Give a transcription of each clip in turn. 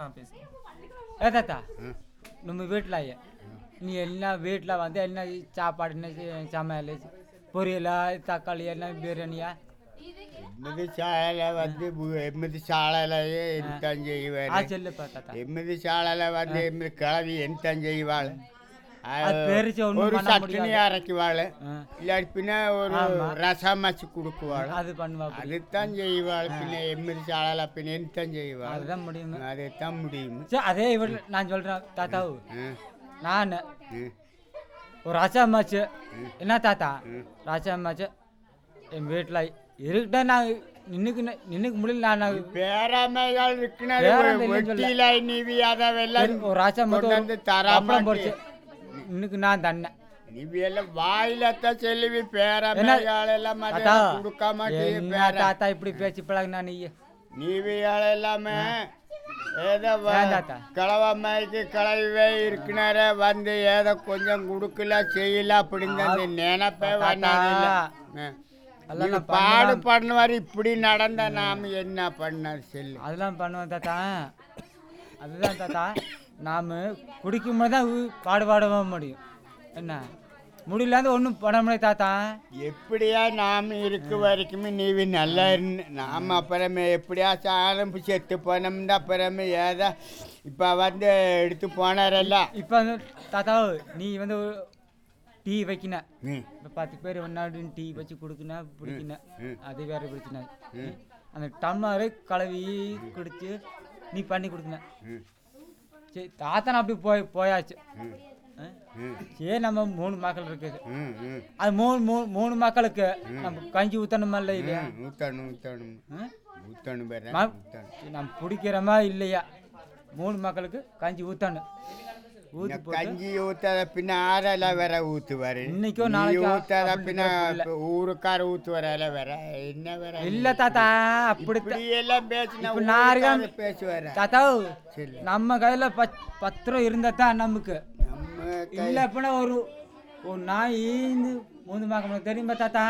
ஆ பேசுங்க ஏ தாத்தா நம்ம வீட்டில் ஐயா நீ என்ன வீட்டில் வந்து என்ன சாப்பாடு என்ன செ- சமையல் பொரியலா தக்காளி என்ன பிரியாணியா ఎనిమిది చాళల వద్ద ఎనిమిది చాళలే ఎంత ஆ చేయవాలి சொல்லுப்பா தாத்தா ఎనిమిది చాళల వద్ద ఎనిమిది కిళవి ఎంత చేయవాలి அது பெருசு ஒண்ணும் ஒரு பண்ண சட்னி முடியாது. அரைக்குவாள் ஆ, இல்லாட்டி பின்ன ஒரு ஆமா. ரசம் வச்சு கொடுக்குவாள் அது பண்ணுவா அப்படி. அதுதான் செய்வாள் பின்ன எம்மிதி சாளல பின்ன என்னத்தான் செய்வாள் அதுதான் முடியுங்க அதைத்தான் முடியும் சரி அதே இவர் நான் சொல்கிறேன் தாத்தாவு ஆ, நான் ஆ, ஒரு ரசம் வச்சு என்ன தாத்தா ரசம் வச்சு என் வீட்டில் இருக்கிட்ட நான் நின்னுக்கு நின்னுக்கு முடியல நான் பேராமைகள் இருக்கிறது பேராமை இல்லைன்னு சொல்ல. ஒட்டியில நீவி அதெல்லாம் ஒரு ரசம் கொண்டு வந்து மட்டும் தர அப்பளம் பொரிச்சு மாட்டேன் இன்னைக்கு நான் தண்ணேன் நீவி எல்லாம் வாயிலத்தான் செல்வி பேராமைகள் எல்லாம் தாத்தா கொடுக்க மாட்டேன் என்ன தாத்தா இப்படி பேச்சு பழகுனா நீ நீவியால் எல்லாமே ஏதோ வ- ஏன் தாத்தா? கிழவம்மைக்கு கிளவே இருக்கிறார வந்து ஏதோ கொஞ்சம் கொடுக்கல செய்யல அப்படின்னு அந்த நினைப்பே தாத்தா. வந்ததில்ல ஆ. அதெல்லாம் இது நான் பாடு பண்ணுவார் இப்படி நடந்த நாம என்ன பண்ண சொல்லு அதெல்லாம் பண்ணுவேன் தாத்தா அதுதான் தாத்தா நாம் குடிக்கும்போது தான் உ- பாடுபாட முடியும் என்ன முடியலாத ஒன்றும் பண்ண முடியாது தாத்தா எப்படியா நாம இருக்க வரைக்குமே நீவி நல்லா இருந்து நாம அப்புறமே எப்படியா சாணம் செத்து போனோம்னா அப்புறமே ஏதோ இப்போ வந்து எடுத்து போனாரல்ல இப்போ வந்து தாத்தா நீ வந்து ஒரு டீ வைக்கின ம் இப்போ பத்து பேர் ஒன்னாடு டீ வச்சு கொடுக்கணும் பிடிக்கணும் ம். அது வேற பிரச்சனை அந்த டம்ளரு கழுவி குடிச்சு நீ பண்ணி கொடுக்கணும் ம் சரி தாத்தா அப்படி போய் போயாச்சு ம் ஆ? ம் சரி நம்ம மூணு மக்கள் இருக்குது ம் ம் அது மூணு மூணு மூணு மக்களுக்கு நம்ம கஞ்சி ஊற்றணுமா இல்லையா ம், ஊத்தணும் ஊத்தணும் ஆ? ஊத்தணும் பேர மா- ஊத்தணும் நம்ம பிடிக்கிறோமா இல்லையா மூணு மக்களுக்கு கஞ்சி ஊற்றணும் ஊற்றி இந்த போட்டு கஞ்சி ஊத்தாத பின்ன ஆறெல்லாம் வேற ஊத்துவாரு இன்னைக்கோ நீ நாளைக்கோ ஊத்தாத அப்படி பின்ன இல்ல. இப்ப ஊருக்கார ஊத்துவாரால வேற என்ன வேற இல்லை தாத்தா அப்படி இப்படி எல்லாம் பேசினா இப்ப நான் இருக்கேன். ஊருக்காரர் பேசுவார தாத்தா சரி நம்ம கையில் பத் பத்து ரூபா இருந்தால் தான் நமக்கு நம்ம இல்லை அப்படின்னா ஒரு ஒரு நாய் ஈந்து மூந்து பார்க்க தெரியுமா தாத்தா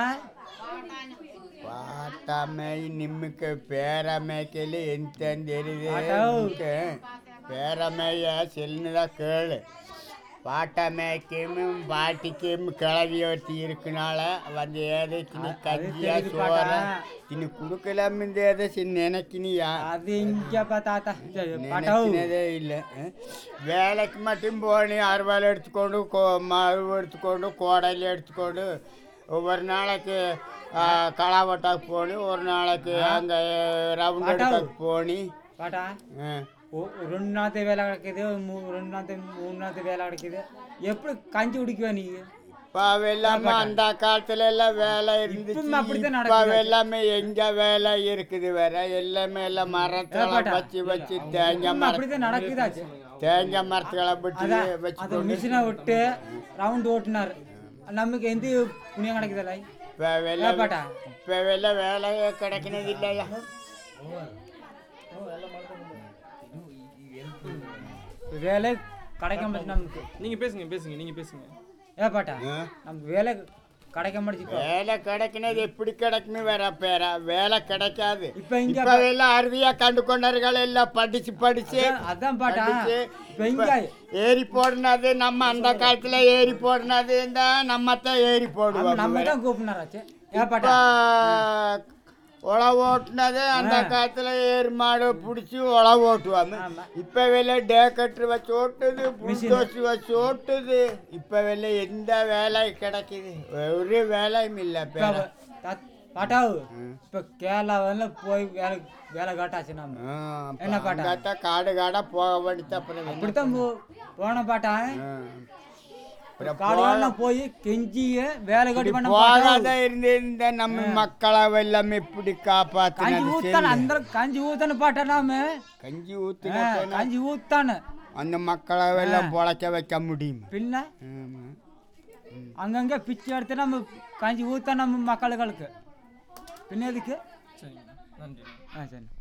పాటమే నిమ్మకి పేరమ్మకెళ్ళి ఎంత தெரியுது பாட்டாவ். நிம்முக்கு பேரம்மைய செல்லுதா கேளு பாட்டமேக்கும் பாட்டிக்கும் கிளவி ஒருத்தி இருக்கனால வந்து ஏதோ தினி கஞ்சியா தெரியுது சோற பாட்டா. தினி குடுக்கலாம ஏதோ சின்ன நினைக்கினியா அது இங்கேப்பா தாத்தா சரி, பாட்டாவு நினைக்கினதே இல்லை வேலைக்கு மட்டும் போனி அறுவாள் எடுத்துக்கொண்டு கோ மாவு எடுத்துக்கொண்டு கோடையில் எடுத்துக்கொண்டு ஒவ்வொரு நாளைக்கு ஆ, களாவட்டாக்கு போனி ஒரு நாளைக்கு அங்கே ரவுண்ட் பாட்டாவு. எடுக்க போனி பாட்டா ஆ. ஓ- ரெண்டு நாத்து வேலை கிடைக்குது மூ ரெண்டு நாத்து மூணு நாத்து வேலை கிடைக்குது எப்படி கஞ்சி குடிக்குவ நீ இப்போ எல்லாமே அந்த காலத்துல எல்லாம் வேலை இருந்துச்சு இப்பவும் அப்படித்தான் இப்போ நடக்குது. எல்லாமே எங்க வேலை இருக்குது வேற எல்லாமே எல்லாம் மரத்துல பாட்டா. வச்சு வச்சு தேங்காய் மரம் அப்படிதான் நடக்குதாச்சு தேங்காய் மரத்துக்களை வச்சு அதான் வச்சு அது மிஷினை விட்டு ரவுண்ட் ஓட்டுனார் நமக்கு எந்த புண்ணியம் கிடைக்குதுல்ல இப்போ வெளில பாட்டா இப்போ வெளில வேலை கிடைக்கிறது இல்லையா வேலை கிடைக்க மாட்டேது நமக்கு நீங்க பேசுங்க பேசுங்க நீங்க பேசுங்க ஏ பாட்டா ஆ? நமக்கு வேலை கிடைக்க மாட்டேச்சு வேலை கிடைக்கிறது எப்படி கிடைக்குன்னு வேற பேரா வேலை கிடைக்காது இப்ப இங்க இப்ப எல்லாம் அருவியா கண்டு கொண்டார்கள் எல்லாம் படிச்சு படிச்சு அதான் பாட்டா படிச்சு இப்ப இங்க ஏறி போடுனது நம்ம அந்த காலத்துல ஏறி போடுனது இந்த நம்ம தான் ஏறி போடுவோம் நம்ம தான் கூப்பிடுறாச்சு ஏ இப்ப பாட்டா உழவு ஓட்டுனது அந்த காலத்துல ஏறு மாடு பிடிச்சி உழவு ஓட்டுவாங்க ஆமா. இப்ப வெளில டேக்கட்ரு வச்சு ஓட்டுது புல்டோஸ் வச்சு ஓட்டுது இப்ப வெளில எந்த வேலை கிடைக்குது ஒரு வேலையும் இல்லை இப்ப பேர தத்- பாட்டாவு இப்ப கேரளாவில் போய் வேலை வேலை காட்டாச்சு நம்ம என்ன பாட்டா? அங்கத்தான் காடு காடா போக வேண்டியது அப்புறம் என்ன? அப்படித்தான் போ போன பாட்டா ஆ. அப்புறம் காடுகள்லாம் போய் கெஞ்சிய வேலை கட்டி பண்ண போகாத இருந்து இந்த நம்ம மக்களை எல்லாம் எப்படி கஞ்சி காப்பாத்தினது ஊத்தான அந்த கஞ்சி ஊத்தான பாட்டா நாம கஞ்சி ஆ, ஊத்துனா கஞ்சி ஊத்தான அந்த மக்களை எல்லாம் பொழைக்க வைக்க முடியும் பின்ன ஆமா. அங்கங்க பிச்சை எடுத்து நம்ம கஞ்சி ஊத்தா நம்ம மக்களுக்கு பின்ன எதுக்கு சரிங்க நன்றி ஆ சரி